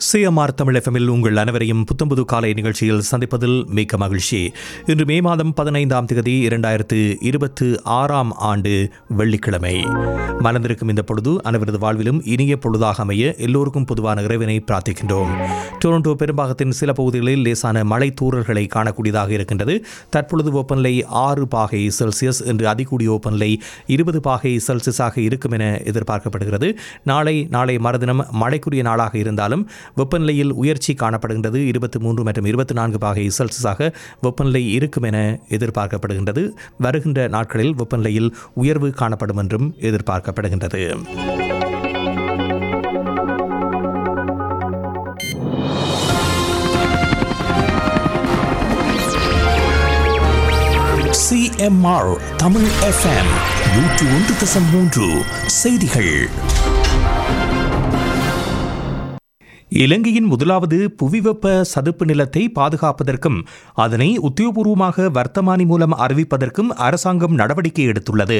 CMR Tamil எஃப்எம்மில் உங்கள் அனைவரையும் புத்தம்புது காலை நிகழ்ச்சியில் சந்திப்பதில் மிக்க மகிழ்ச்சி இன்று மே மாதம் பதினைந்தாம் தேதி இரண்டாயிரத்து இருபத்து ஆறாம் ஆண்டு வெள்ளிக்கிழமை மலர்ந்திருக்கும் இந்த பொழுது அனைவரது வாழ்விலும் இனிய பொழுதாக அமைய எல்லோருக்கும் பொதுவான இறைவனை பிரார்த்திக்கின்றோம் டொரண்டோ பெரும்பாகத்தின் சில பகுதிகளில் லேசான மழை தூறல்களை காணக்கூடியதாக இருக்கின்றது தற்பொழுது வெப்பநிலை ஆறு பாகை செல்சியஸ் என்று அதிகூடிய வெப்பநிலை இருபது பாகை செல்சியஸாக இருக்கும் என எதிர்பார்க்கப்படுகிறது நாளை நாளை மறுதினம் மழைக்குரிய நாளாக இருந்தாலும் வெப்பநிலையில் உயர்ச்சி காணப்படுகின்றது இருபத்தி மூன்று மற்றும் இருபத்தி நான்கு பாகை செல்சியஸாக வெப்பநிலை இருக்கும் என எதிர்பார்க்கப்படுகின்றது வருகின்ற நாட்களில் வெப்பநிலையில் உயர்வு காணப்படும் என்றும் எதிர்பார்க்கப்படுகின்றது சிஎம்ஆர் தமிழ் எஃப்எம் நூற்று ஒன்று தசம் மூன்று செய்திகள் இலங்கையின் முதலாவது புவிவெப்ப சதுப்பு நிலத்தை பாதுகாப்பதற்கும் அதனை உத்தியோகபூர்வமாக வர்த்தமானி மூலம் அறிவிப்பதற்கும் அரசாங்கம் நடவடிக்கை எடுத்துள்ளது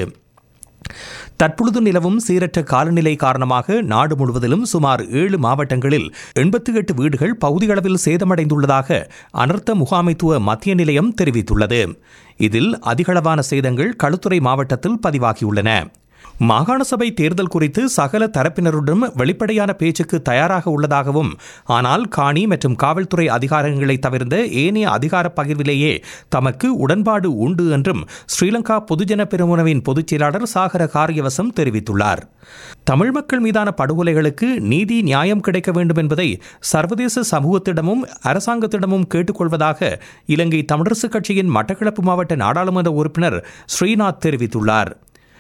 தற்பொழுது நிலவும் சீரற்ற காலநிலை காரணமாக நாடு முழுவதிலும் சுமார் ஏழு மாவட்டங்களில் எண்பத்தி எட்டு வீடுகள் பகுதியளவில் சேதமடைந்துள்ளதாக அனர்த்த முகாமைத்துவ மத்திய நிலையம் தெரிவித்துள்ளது இதில் அதிகளவான சேதங்கள் களுத்துறை மாவட்டத்தில் பதிவாகியுள்ளன மாகாண சபை தேர்தல் குறித்து சகல தரப்பினருடன் வெளிப்படையான பேச்சுக்கு தயாராக உள்ளதாகவும் ஆனால் காணி மற்றும் காவல்துறை அதிகாரங்களை தவிர்ந்த ஏனைய அதிகார பகிர்விலேயே தமக்கு உடன்பாடு உண்டு என்றும் ஸ்ரீலங்கா பொதுஜன பெருமுனவின் பொதுச் செயலாளர் சாகர காரியவசம் தெரிவித்துள்ளார் தமிழ் மக்கள் மீதான படுகொலைகளுக்கு நீதி நியாயம் கிடைக்க வேண்டும் என்பதை சர்வதேச சமூகத்திடமும் அரசாங்கத்திடமும் கேட்டுக்கொள்வதாக இலங்கை தமிழரசுக் கட்சியின் மட்டக்களப்பு மாவட்ட நாடாளுமன்ற உறுப்பினர் ஸ்ரீநாத் தெரிவித்துள்ளார்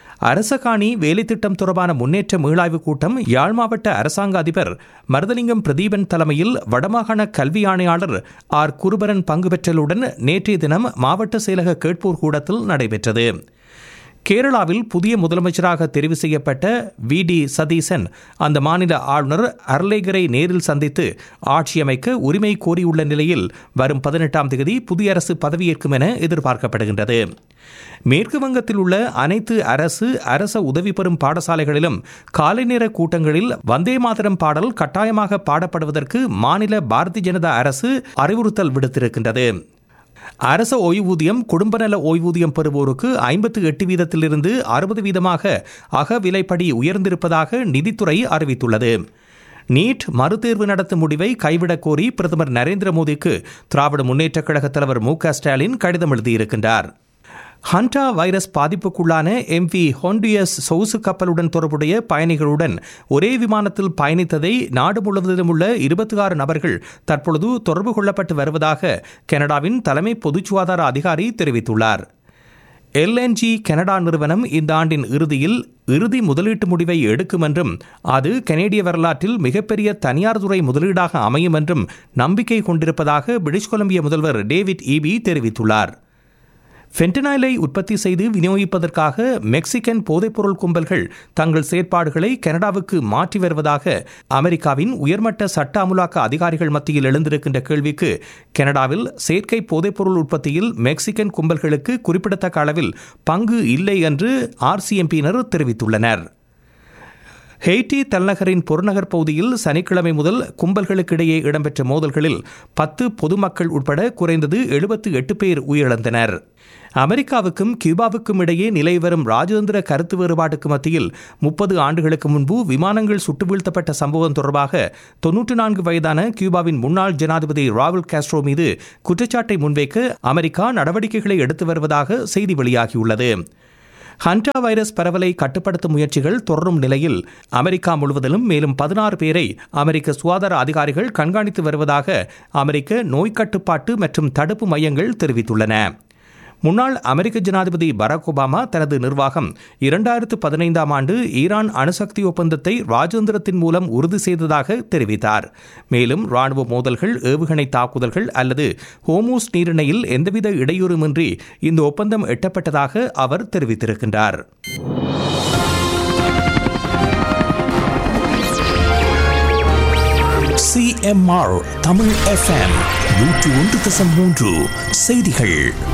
அரசகாணி வேலைத்திட்டம் தொடர்பான முன்னேற்ற மீளாய்வு கூட்டம் யாழ் மாவட்ட அரசாங்க அதிபர் மருதலிங்கம் பிரதீபன் தலைமையில் வடமாகாண கல்வி ஆணையாளர் ஆர் குருபரன் பங்கு பெற்றலுடன் நேற்றைய தினம் மாவட்ட செயலக கேட்போர் கூடத்தில் நடைபெற்றது கேரளாவில் புதிய முதலமைச்சராக தெரிவு செய்யப்பட்ட வி டி சதீசன் அந்த மாநில ஆளுநர் அர்லேகரை நேரில் சந்தித்து ஆட்சி அமைக்க உரிமை கோரியுள்ள நிலையில் வரும் பதினெட்டாம் தேதி புதிய அரசு பதவியேற்கும் என எதிர்பார்க்கப்படுகின்றது மேற்கு வங்கத்தில் உள்ள அனைத்து அரசு அரச உதவி பெறும் பாடசாலைகளிலும் காலை நேர கூட்டங்களில் வந்தே மாதரம் பாடல் கட்டாயமாக பாடப்படுவதற்கு மாநில பாரதிய ஜனதா அரசு அறிவுறுத்தல் விடுத்திருக்கின்றது அரச ஓய்வூதியம் குடும்ப நல ஓய்வூதியம் பெறுவோருக்கு ஐம்பத்து எட்டு வீதத்திலிருந்து அறுபது வீதமாக அக விலைப்படி உயர்ந்திருப்பதாக நிதித்துறை அறிவித்துள்ளது நீட் மறுதேர்வு நடத்தும் முடிவை கைவிடக் கோரி பிரதமர் நரேந்திர மோடிக்கு திராவிட முன்னேற்றக் கழக தலைவர் மு ஸ்டாலின் கடிதம் எழுதியிருக்கின்றார் ஹண்டா வைரஸ் பாதிப்புக்குள்ளான எம்வி ஹோண்டியஸ் சொகுசு கப்பலுடன் தொடர்புடைய பயணிகளுடன் ஒரே விமானத்தில் பயணித்ததை நாடு முழுவதிலும் உள்ள இருபத்தி ஆறு நபர்கள் தற்பொழுது தொடர்பு கொள்ளப்பட்டு வருவதாக கனடாவின் தலைமை பொது சுகாதார அதிகாரி தெரிவித்துள்ளார் எல்என்ஜி கனடா நிறுவனம் இந்த ஆண்டின் இறுதியில் இறுதி முதலீட்டு முடிவை எடுக்கும் என்றும் அது கனேடிய வரலாற்றில் மிகப்பெரிய தனியார் துறை முதலீடாக அமையும் என்றும் நம்பிக்கை கொண்டிருப்பதாக பிரிட்டிஷ் கொலம்பிய முதல்வர் டேவிட் ஈபி தெரிவித்துள்ளார் ஃபென்டனாயிலை உற்பத்தி செய்து விநியோகிப்பதற்காக மெக்சிகன் போதைப்பொருள் கும்பல்கள் தங்கள் செயற்பாடுகளை கனடாவுக்கு மாற்றி வருவதாக அமெரிக்காவின் உயர்மட்ட சட்ட அமுலாக்க அதிகாரிகள் மத்தியில் எழுந்திருக்கின்ற கேள்விக்கு கனடாவில் செயற்கை போதைப்பொருள் உற்பத்தியில் மெக்சிகன் கும்பல்களுக்கு குறிப்பிடத்தக்க அளவில் பங்கு இல்லை என்று ஆர்சிஎம்பியினர் தெரிவித்துள்ளனர் ஹெய்டி தலைநகரின் புறநகர் பகுதியில் சனிக்கிழமை முதல் கும்பல்களுக்கிடையே இடம்பெற்ற மோதல்களில் பத்து பொதுமக்கள் உட்பட குறைந்தது எழுபத்து எட்டு பேர் உயிரிழந்தனர் அமெரிக்காவுக்கும் கியூபாவுக்கும் இடையே நிலை வரும் ராஜதந்திர கருத்து வேறுபாட்டுக்கு மத்தியில் முப்பது ஆண்டுகளுக்கு முன்பு விமானங்கள் சுட்டு வீழ்த்தப்பட்ட சம்பவம் தொடர்பாக தொன்னூற்று நான்கு வயதான கியூபாவின் முன்னாள் ஜனாதிபதி ராவல் காஸ்ட்ரோ மீது குற்றச்சாட்டை முன்வைக்க அமெரிக்கா நடவடிக்கைகளை எடுத்து வருவதாக செய்தி வெளியாகியுள்ளது ஹண்டா வைரஸ் பரவலை கட்டுப்படுத்தும் முயற்சிகள் தொடரும் நிலையில் அமெரிக்கா முழுவதிலும் மேலும் பதினாறு பேரை அமெரிக்க சுகாதார அதிகாரிகள் கண்காணித்து வருவதாக அமெரிக்க நோய் கட்டுப்பாட்டு மற்றும் தடுப்பு மையங்கள் தெரிவித்துள்ளன முன்னாள் அமெரிக்க ஜனாதிபதி பராக் ஒபாமா தனது நிர்வாகம் இரண்டாயிரத்து பதினைந்தாம் ஆண்டு ஈரான் அணுசக்தி ஒப்பந்தத்தை ராஜதந்திரத்தின் மூலம் உறுதி செய்ததாக தெரிவித்தார் மேலும் ராணுவ மோதல்கள் ஏவுகணை தாக்குதல்கள் அல்லது ஹோமூஸ் நீரிணையில் எந்தவித இடையூறுமின்றி இந்த ஒப்பந்தம் எட்டப்பட்டதாக அவர் தெரிவித்திருக்கின்றார் சிஎம்ஆர் தமிழ் எஃப்எம் நூற்று ஒன்று தசம் மூன்று செய்திகள்